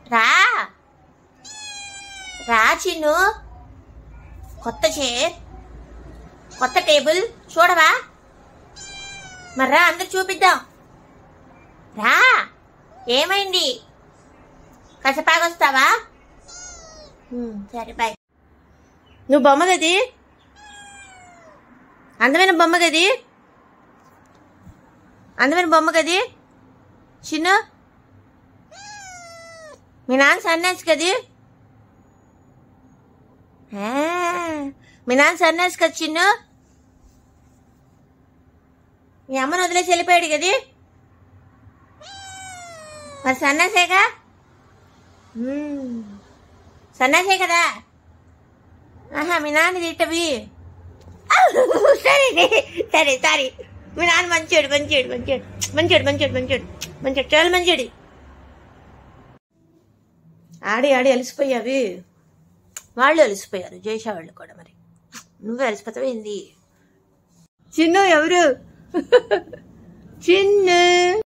రా రా చిన్ను కొత్త చైర్ కొత్త టేబుల్ చూడవా మరి రా అందరు చూపిద్దాం రా ఏమైంది కసపాగా వస్తావా ఉమ్, సరే బాయ్ నువ్వు బొమ్మ గది అందమైన బొమ్మ గది అందమైన బొమ్మ గది చిన్న మీ నాన్న సన్యాసి కది ఆ, మీ నాన్న సన్యాసి కదా చిన్ను మీ అమ్మను వదిలేసి వెళ్ళిపోయాడు కది మరి సన్యాసేగా మ్మ్. సన్యాసే కదా ఆహా మీ నాన్న తిట్టవి సరే సరే సరే మీ నాన్న మంచోడు మంచోడు మంచోడు మంచోడు మంచోడు మంచోడు మంచోడు చాలా మంచోడు ఆడి ఆడి అలసిపోయావి వాళ్ళు అలసిపోయారు జైషా వాళ్ళు కూడా మరి నువ్వు అలసిపోతావు ఏంది చిన్ను ఎవరు చిన్ను